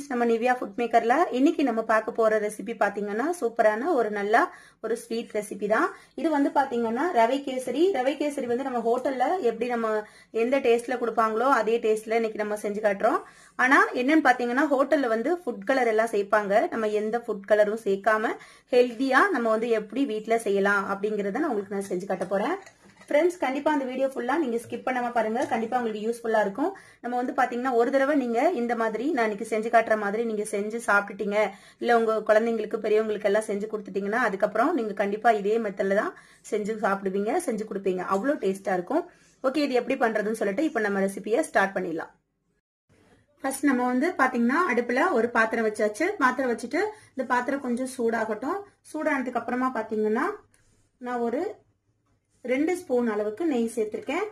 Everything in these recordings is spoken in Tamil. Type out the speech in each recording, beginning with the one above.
ஃப்ரெண்ட்ஸ் நம்ம நிவ்யா ஃபுட் மேக்கர்ல இன்னைக்கு நம்ம பார்க்க போற ரெசிபி பாத்தீங்கன்னா சூப்பரான ஒரு நல்ல ஒரு ஸ்வீட் ரெசிபி தான் இது வந்து பாத்தீங்கன்னா ரவை கேசரி ரவை கேசரி வந்து நம்ம ஹோட்டல்ல எப்படி நம்ம எந்த டேஸ்ட்ல கொடுப்பாங்களோ அதே டேஸ்ட்ல இன்னைக்கு நம்ம செஞ்சு காட்டுறோம் ஆனா என்னன்னு பாத்தீங்கன்னா ஹோட்டல்ல வந்து ஃபுட் கலர் எல்லாம் சேர்ப்பாங்க நம்ம எந்த ஃபுட் கலரும் சேர்க்காம ஹெல்த்தியா நம்ம வந்து எப்படி வீட்ல செய்யலாம் அப்படிங்கறத நான் உங்களுக்கு நான் செஞ்சு காட்ட போறேன் ஃப்ரெண்ட்ஸ் கண்டிப்பா அந்த வீடியோ ஃபுல்லா நீங்க ஸ்கிப் பண்ணாம பாருங்க கண்டிப்பா உங்களுக்கு யூஸ்ஃபுல்லா இருக்கும் நம்ம வந்து பாத்தீங்கன்னா ஒரு தடவை நீங்க இந்த மாதிரி நான் இன்னைக்கு செஞ்சு காட்டுற மாதிரி நீங்க செஞ்சு சாப்பிட்டுட்டீங்க இல்ல உங்க குழந்தைங்களுக்கு பெரியவங்களுக்கு எல்லாம் செஞ்சு கொடுத்துட்டீங்கன்னா அதுக்கப்புறம் நீங்க கண்டிப்பா இதே மெத்தட்ல தான் செஞ்சு சாப்பிடுவீங்க செஞ்சு கொடுப்பீங்க அவ்வளோ டேஸ்டா இருக்கும் ஓகே இது எப்படி பண்றதுன்னு சொல்லிட்டு இப்போ நம்ம ரெசிபியை ஸ்டார்ட் பண்ணிடலாம் ஃபர்ஸ்ட் நம்ம வந்து பாத்தீங்கன்னா அடுப்புல ஒரு பாத்திரம் வச்சாச்சு பாத்திரம் வச்சுட்டு இந்த பாத்திரம் கொஞ்சம் சூடாகட்டும் சூடானதுக்கு அப்புறமா பாத்தீங்கன்னா நான் ஒரு ரெண்டு ஸ்பூன் அளவுக்கு நெய் சேர்த்திருக்கேன்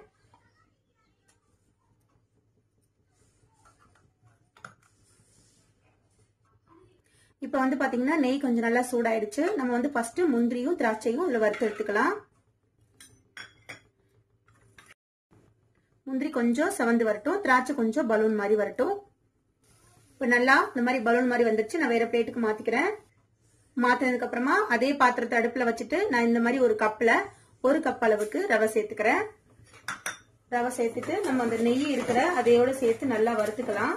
இப்போ வந்து பாத்தீங்கன்னா நெய் கொஞ்சம் நல்லா சூடாயிடுச்சு நம்ம வந்து ஃபர்ஸ்ட் முந்திரியும் திராட்சையும் இதுல வறுத்து எடுத்துக்கலாம் முந்திரி கொஞ்சம் செவந்து வரட்டும் திராட்சை கொஞ்சம் பலூன் மாதிரி வரட்டும் இப்போ நல்லா இந்த மாதிரி பலூன் மாதிரி வந்துருச்சு நான் வேற பிளேட்டுக்கு மாத்திக்கிறேன் மாத்தினதுக்கு அப்புறமா அதே பாத்திரத்தை அடுப்புல வச்சுட்டு நான் இந்த மாதிரி ஒரு கப்ல ஒரு கப் அளவுக்கு ரவை சேர்த்துக்கிறேன் ரவை சேர்த்துட்டு நம்ம அந்த நெய் இருக்கிற அதையோட சேர்த்து நல்லா வறுத்துக்கலாம்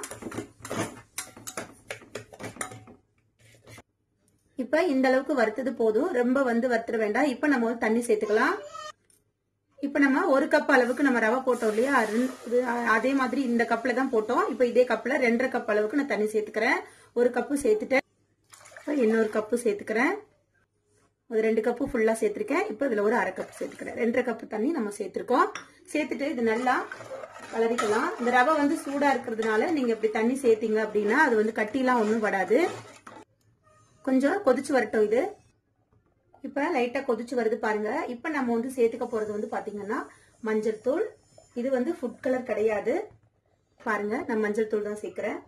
இப்ப இந்த அளவுக்கு வறுத்தது போதும் ரொம்ப வந்து வறுத்துட வேண்டாம் இப்ப நம்ம வந்து தண்ணி சேர்த்துக்கலாம் இப்ப நம்ம ஒரு கப் அளவுக்கு நம்ம ரவை போட்டோம் இல்லையா அதே மாதிரி இந்த கப்ல தான் போட்டோம் இப்ப இதே கப்ல ரெண்டரை கப் அளவுக்கு நான் தண்ணி சேர்த்துக்கிறேன் ஒரு கப்பு சேர்த்துட்டேன் இன்னொரு கப்பு சேர்த்துக்கிறேன் ஒரு ரெண்டு கப்பு ஃபுல்லா சேர்த்திருக்கேன் இப்போ இதுல ஒரு அரை கப் சேர்த்துக்கிறேன் ரெண்டரை கப்பு தண்ணி நம்ம சேர்த்திருக்கோம் சேர்த்துட்டு இது நல்லா கலரிக்கலாம் இந்த ரவை வந்து சூடா இருக்கிறதுனால நீங்க இப்படி தண்ணி சேர்த்தீங்க அப்படின்னா அது வந்து கட்டிலாம் ஒன்றும் படாது கொஞ்சம் கொதிச்சு வரட்டும் இது இப்ப லைட்டா கொதிச்சு வருது பாருங்க இப்ப நம்ம வந்து சேர்த்துக்க போறது வந்து பாத்தீங்கன்னா மஞ்சள் தூள் இது வந்து ஃபுட் கலர் கிடையாது பாருங்க நான் மஞ்சள் தூள் தான் சேர்க்கிறேன்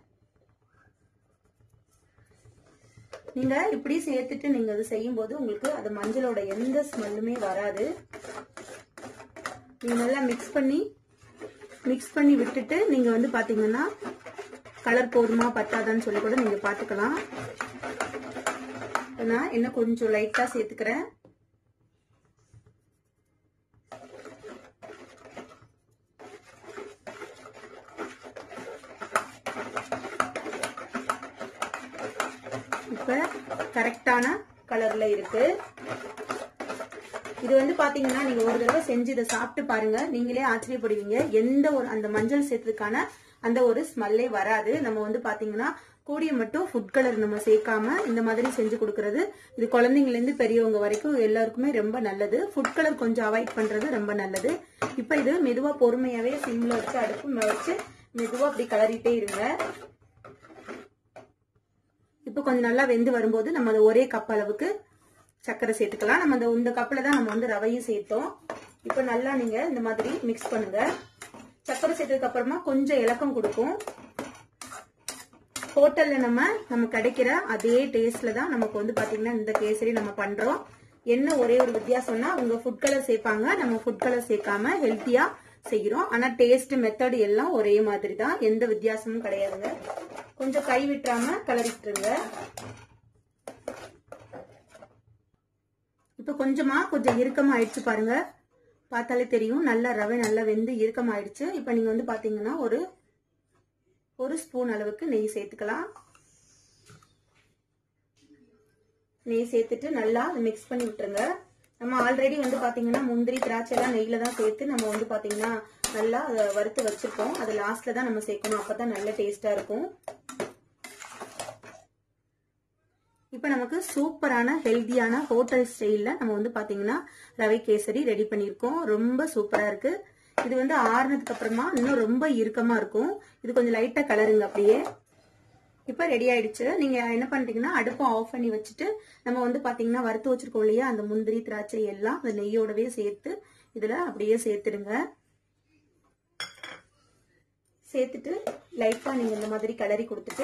நீங்க இப்படி சேர்த்துட்டு நீங்க அது செய்யும் போது உங்களுக்கு அது மஞ்சளோட எந்த ஸ்மெல்லுமே வராது நீங்க நல்லா மிக்ஸ் பண்ணி மிக்ஸ் பண்ணி விட்டுட்டு நீங்க வந்து பாத்தீங்கன்னா கலர் போதுமா பத்தாதான்னு சொல்லி கூட நீங்க பாத்துக்கலாம் நான் என்ன கொஞ்சம் லைட்டா சேர்த்துக்கிறேன் இப்ப கரெக்டான கலர்ல இருக்கு இது வந்து பாத்தீங்கன்னா நீங்க ஒரு தடவை செஞ்சு இதை சாப்பிட்டு பாருங்க நீங்களே ஆச்சரியப்படுவீங்க எந்த ஒரு அந்த மஞ்சள் சேர்த்ததுக்கான அந்த ஒரு ஸ்மெல்லே வராது நம்ம வந்து பாத்தீங்கன்னா கூடிய மட்டும் ஃபுட் கலர் நம்ம சேர்க்காம இந்த மாதிரி செஞ்சு கொடுக்கறது இது குழந்தைங்கல இருந்து பெரியவங்க வரைக்கும் எல்லாருக்குமே ரொம்ப நல்லது ஃபுட் கலர் கொஞ்சம் அவாய்ட் பண்றது ரொம்ப நல்லது இப்ப இது மெதுவா பொறுமையாவே சிம்ல வச்சு அடுப்பு வச்சு மெதுவா அப்படி கலரிட்டே இருங்க இப்போ கொஞ்சம் நல்லா வெந்து வரும்போது நம்ம அதை ஒரே கப் அளவுக்கு சர்க்கரை சேர்த்துக்கலாம் நம்ம அந்த இந்த கப்பில் தான் நம்ம வந்து ரவையும் சேர்த்தோம் இப்போ நல்லா நீங்க இந்த மாதிரி மிக்ஸ் பண்ணுங்க சர்க்கரை சேர்த்ததுக்கு அப்புறமா கொஞ்சம் இலக்கம் கொடுக்கும் ஹோட்டல்ல நம்ம நம்ம கிடைக்கிற அதே டேஸ்ட்ல தான் நமக்கு வந்து பாத்தீங்கன்னா இந்த கேசரி நம்ம பண்றோம் என்ன ஒரே ஒரு வித்தியாசம்னா உங்க ஃபுட் கலர் சேர்ப்பாங்க நம்ம ஃபுட் கலர் சேர்க்காம ஹெல்த்தியா செய்கிறோம் ஆனா டேஸ்ட் மெத்தட் எல்லாம் ஒரே மாதிரி தான் எந்த வித்தியாசமும் கிடையாதுங்க கொஞ்சம் கை விட்டுறாம கலரிட்டுருங்க இப்ப கொஞ்சமா கொஞ்சம் இறுக்கமா ஆயிடுச்சு பாருங்க பார்த்தாலே தெரியும் நல்லா ரவை நல்லா வெந்து இறுக்கம் ஆயிடுச்சு இப்ப நீங்க வந்து பாத்தீங்கன்னா ஒரு ஒரு ஸ்பூன் அளவுக்கு நெய் சேர்த்துக்கலாம் நெய் சேர்த்துட்டு நல்லா மிக்ஸ் பண்ணி விட்டுருங்க நம்ம ஆல்ரெடி வந்து பாத்தீங்கன்னா முந்திரி திராட்சை எல்லாம் நெய்ல தான் சேர்த்து நம்ம வந்து பாத்தீங்கன்னா நல்லா அதை வறுத்து வச்சிருக்கோம் அது லாஸ்ட்ல தான் நம்ம சேர்க்கணும் அப்பதான் நல்ல டேஸ்டா இருக்கும் இப்ப நமக்கு சூப்பரான ஹெல்தியான ஹோட்டல் ஸ்டைல்ல நம்ம வந்து பாத்தீங்கன்னா ரவை கேசரி ரெடி பண்ணிருக்கோம் ரொம்ப சூப்பரா இருக்கு இது வந்து ஆறுனதுக்கு அப்புறமா இன்னும் ரொம்ப இறுக்கமா இருக்கும் இது கொஞ்சம் லைட்டா கலருங்க அப்படியே இப்ப ரெடி ஆயிடுச்சு நீங்க என்ன பண்றீங்கன்னா அடுப்பை ஆஃப் பண்ணி வச்சுட்டு நம்ம வந்து பாத்தீங்கன்னா வறுத்து வச்சிருக்கோம் இல்லையா அந்த முந்திரி திராட்சை எல்லாம் அந்த நெய்யோடவே சேர்த்து இதுல அப்படியே சேர்த்துடுங்க சேர்த்துட்டு லைட்டா நீங்க இந்த மாதிரி கலரி கொடுத்துட்டு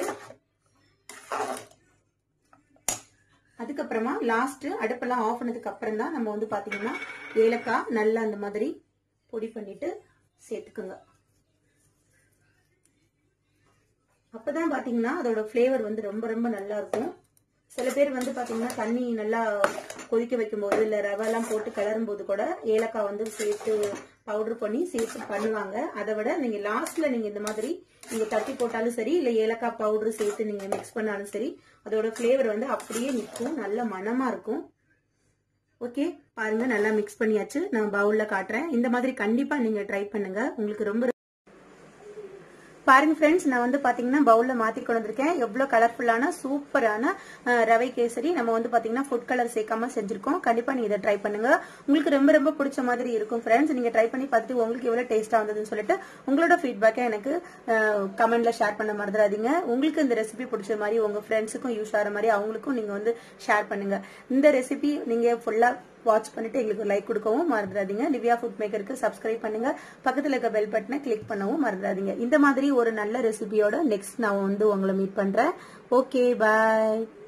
அதுக்கப்புறமா லாஸ்ட் அடுப்பெல்லாம் ஆஃப் பண்ணதுக்கு அப்புறம் தான் நம்ம வந்து பாத்தீங்கன்னா ஏலக்காய் நல்லா அந்த மாதிரி பொடி பண்ணிட்டு சேர்த்துக்குங்க அப்பதான் பாத்தீங்கன்னா அதோட ஃப்ளேவர் வந்து ரொம்ப ரொம்ப நல்லா இருக்கும் சில பேர் வந்து பாத்தீங்கன்னா தண்ணி நல்லா கொதிக்க வைக்கும்போது இல்ல ரவை எல்லாம் போட்டு கிளறும் போது கூட ஏலக்காய் வந்து சேர்த்து பவுடர் பண்ணி சேர்த்து பண்ணுவாங்க அதை விட நீங்க லாஸ்ட்ல நீங்க இந்த மாதிரி நீங்க தட்டி போட்டாலும் சரி இல்ல ஏலக்காய் பவுடர் சேர்த்து நீங்க மிக்ஸ் பண்ணாலும் சரி அதோட ஃப்ளேவர் வந்து அப்படியே நிற்கும் நல்ல மனமா இருக்கும் ஓகே பாருங்க நல்லா மிக்ஸ் பண்ணியாச்சு நான் பவுல்ல காட்டுறேன் இந்த மாதிரி கண்டிப்பா நீங்க ட்ரை பண்ணுங்க உங்களுக்கு ரொம்ப பாருங்க ஃப்ரெண்ட்ஸ் நான் வந்து பாத்தீங்கன்னா பவுல்ல மாத்தி கொண்டு வந்திருக்கேன் எவ்வளவு கலர்ஃபுல்லான சூப்பரான அஹ், ரவை கேசரி நம்ம வந்து பாத்தீங்கன்னா ஃபுட் கலர் சேர்க்காம செஞ்சிருக்கோம் கண்டிப்பா நீங்க இதை ட்ரை பண்ணுங்க உங்களுக்கு ரொம்ப ரொம்ப பிடிச்ச மாதிரி இருக்கும் ஃப்ரெண்ட்ஸ் நீங்க ட்ரை பண்ணி பார்த்துட்டு உங்களுக்கு எவ்வளவு டேஸ்டா வந்ததுன்னு சொல்லிட்டு உங்களோட ஃபீட்பேக்கை எனக்கு கமெண்ட்ல ஷேர் பண்ண மறந்துடாதீங்க உங்களுக்கு இந்த ரெசிபி பிடிச்ச மாதிரி உங்க ஃப்ரெண்ட்ஸுக்கும் யூஸ் ஆகிற மாதிரி அவங்களுக்கும் நீங்க வந்து ஷேர் பண்ணுங்க இந்த ரெசிபி நீங்க ஃபுல்லா வாட்ச் பண்ணிட்டு எங்களுக்கு லைக் கொடுக்கவும் மறந்துடாதீங்க நிவ்யா ஃபுட் மேக்கருக்கு சப்ஸ்கிரைப் பண்ணுங்க பக்கத்துல இருக்க பெல் பட்டனை கிளிக் பண்ணவும் மறந்துடாதீங்க இந்த மாதிரி ஒரு நல்ல ரெசிபியோட நெக்ஸ்ட் நான் வந்து உங்களை மீட் பண்றேன் ஓகே பாய்